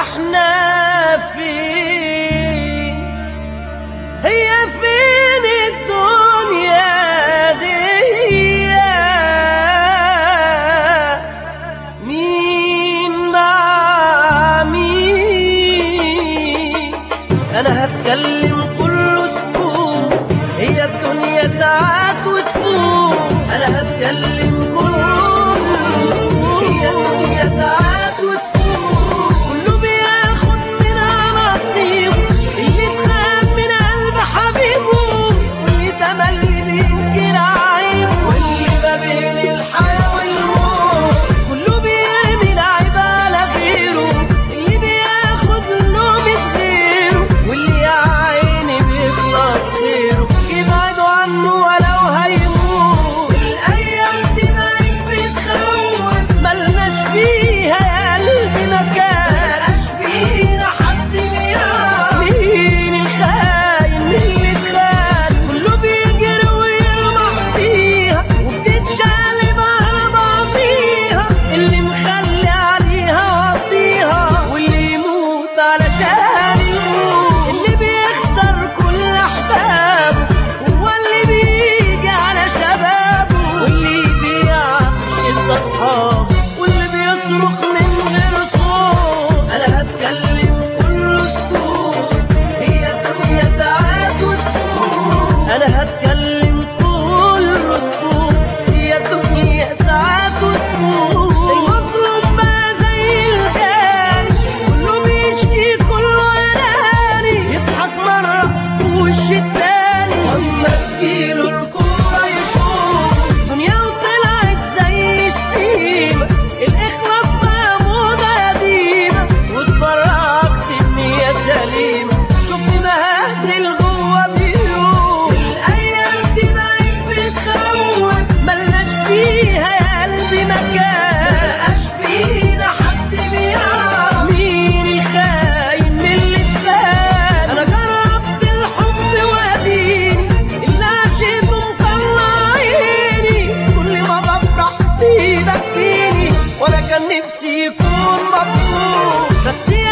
احنا فين هي فين الدنيا دي مين مع مين انا هتكلم كله سكوت هي الدنيا ساعات وتفوت انا هتكلم كله سكوت هي الدنيا ساعات وتفوت كله بياخد منها نصيبه اللي اتخان من قلب حبيبه واللي تملي بينكر عيبه واللي ما بين الحياة والموت كله بيرمي العيب على غيره اللي بياخد لومة غيره واللي يا عيني بيخلص خيره يبعدوا عنه ولو هيموت الايام دي بقت بتخوف ملناش فيها يا قلبي مكان ملناش فينا حد بيعرف مين الخاين مين اللي اتخان كله بيجري ويرمح فيها وبتتشقلب على بعضيها اللي مخلي عليها وطيها واللي يموت علشان يموت اللي بيخسر كل احبابه هو اللي بيجي على شبابه واللي يبيع شدة اصحابه واللي بيصرخ من غير صوت انا هتكلم كله سكوت هي الدنيا ساعات وتفوت انا هتكلم كله سكوت هي الدنيا ساعات وتفوت المظلوم بقى زي الجاني كله بيشكي كله اناني يضحك مرة في وش التاني اما تجيله الكورة يشوف دنيا وطلعت زي السيمة الاخلاص بقى موضة قديمة واتفرجت النية سليمة شوفني مهازل جوه بيوت الايام دي بقت بتخوف ملناش فيها يا قلبي مكان ملقاش فينا حد بيعرف مين الخاين من اللي اتخان انا جربت الحب واديني اللي عشقته مطلع عيني كل ما بفرح بيه بكيني وانا كان نفسي يكون مبسوط بس يا